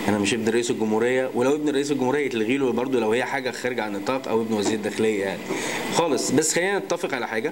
انا مش ابن رئيس الجمهوريه ولو ابن رئيس الجمهوريه يتلغي له برضه لو هي حاجه خارجه عن النطاق او ابن وزير الداخليه يعني خالص بس خلينا نتفق على حاجه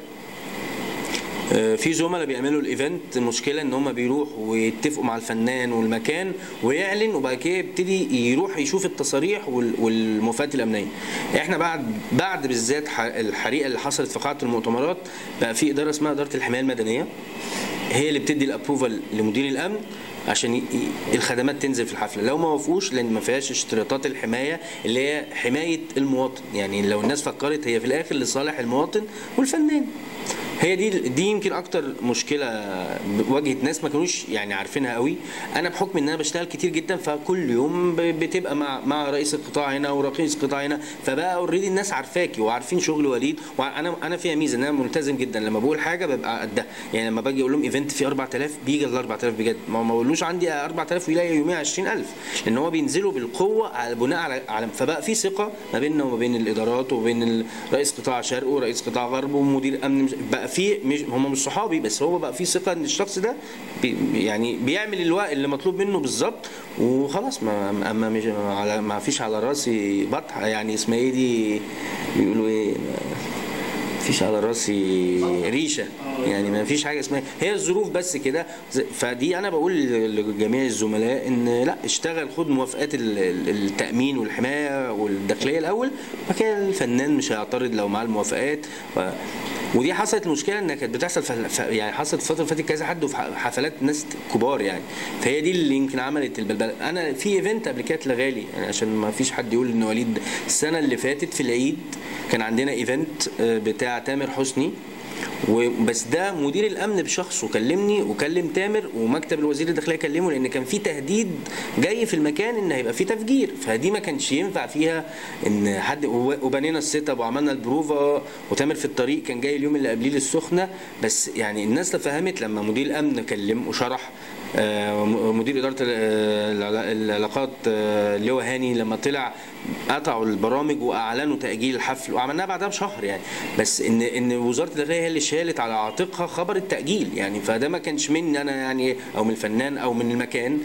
آه، في زملاء بيعملوا الايفنت المشكله ان هم بيروحوا ويتفقوا مع الفنان والمكان ويعلن وبعد كده يبتدي يروح يشوف التصاريح وال- والموافقات الامنيه احنا بعد بعد بالذات ح- الحريقه اللي حصلت في قاعه المؤتمرات بقى في اداره اسمها اداره الحمايه المدنيه هي اللي بتدي الابروفال لمدير الامن عشان ي- ي- الخدمات تنزل في الحفله لو ما وافقوش لان ما فيهاش اشتراطات الحمايه اللي هي حمايه المواطن يعني لو الناس فكرت هي في الاخر لصالح المواطن والفنان هي دي دي يمكن اكتر مشكله واجهت ناس ما كانوش يعني عارفينها قوي انا بحكم ان انا بشتغل كتير جدا فكل يوم ب- بتبقى مع مع رئيس القطاع هنا ورئيس القطاع هنا فبقى اوريدي الناس عارفاكي وعارفين شغل وليد وانا انا فيها ميزه ان انا ملتزم جدا لما بقول حاجه ببقى قدها يعني لما باجي اقول لهم ايفنت فيه 4000 بيجي ال 4000 بجد ما ما بقولوش عندي 4000 ويلاقي يوميا 20000 لان هو بينزلوا بالقوه على بناء على على فبقى في ثقه ما بيننا وما بين الادارات وبين ال- رئيس قطاع شرق ورئيس قطاع غرب ومدير امن مش- بقى في مش هم مش صحابي بس هو بقى في ثقه ان الشخص ده بي يعني بيعمل الوقت اللي مطلوب منه بالظبط وخلاص ما ما مش على ما فيش على راسي بطحه يعني اسمها ايه دي بيقولوا ايه مفيش على راسي ريشه يعني ما فيش حاجه اسمها هي الظروف بس كده ز- فدي انا بقول لجميع الزملاء ان لا اشتغل خد موافقات ال- ال- التامين والحمايه والداخليه الاول بعد كده الفنان مش هيعترض لو معاه الموافقات و... ودي حصلت المشكله انها كانت بتحصل ف... ف... يعني حصلت الفتره اللي فاتت كذا حد وفي ح- حفلات ناس كبار يعني فهي دي اللي يمكن عملت البلبله انا في ايفنت قبل كده اتلغى لي يعني عشان ما فيش حد يقول ان وليد السنه اللي فاتت في العيد كان عندنا ايفنت آه، بتاع تامر حسني وبس ده مدير الامن بشخصه كلمني وكلم تامر ومكتب الوزير الداخليه كلمه لان كان في تهديد جاي في المكان ان هيبقى في تفجير فدي ما كانش ينفع فيها ان حد وبنينا السيت اب وعملنا البروفا وتامر في الطريق كان جاي اليوم اللي قبليه للسخنه بس يعني الناس تفهمت لما مدير الامن كلم وشرح آه، مدير اداره ال- العلا- العلاقات آه، اللي هو هاني لما طلع قطعوا البرامج واعلنوا تاجيل الحفل وعملناها بعدها بشهر يعني بس ان ان وزاره الداخليه هي اللي شالت على عاتقها خبر التاجيل يعني فده ما كانش مني انا يعني او من الفنان او من المكان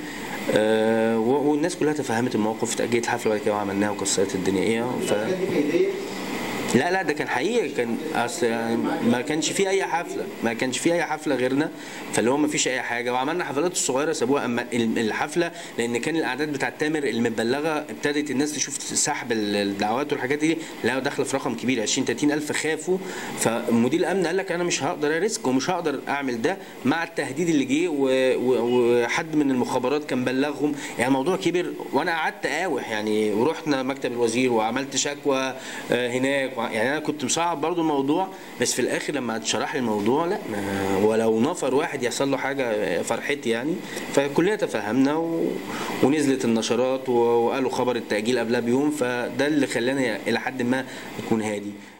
آه، و- والناس كلها تفهمت الموقف تاجيلت الحفله وبعد كده وعملناها وكسرت الدنيا ايه ف... الحاجات دي كيديه لا لا ده كان حقيقي كان اصل يعني ما كانش في اي حفله ما كانش في اي حفله غيرنا فاللي هو ما فيش اي حاجه وعملنا حفلات الصغيره سابوها اما ال- الحفله لان كان الاعداد بتاعت تامر المبلغه ابتدت الناس تشوف سحب ال- الدعوات والحاجات دي لا داخله في رقم كبير 20 30 الف خافوا فمدير الامن قال لك انا مش هقدر اريسك ومش هقدر اعمل ده مع التهديد اللي جه و- و- وحد من المخابرات كان بلغهم يعني الموضوع كبر وانا قعدت اقاوح يعني ورحنا مكتب الوزير وعملت شكوى آه، هناك وع- يعني انا كنت مصعب برضو الموضوع بس في الاخر لما اتشرح لي الموضوع لا ما ولو نفر واحد يحصل له حاجه آه، فرحتي يعني فكلنا تفهمنا و... ونزلت النشرات و- وقالوا خبر التاجيل قبلها بيوم فده اللي خلاني الى حد ما يكون هادي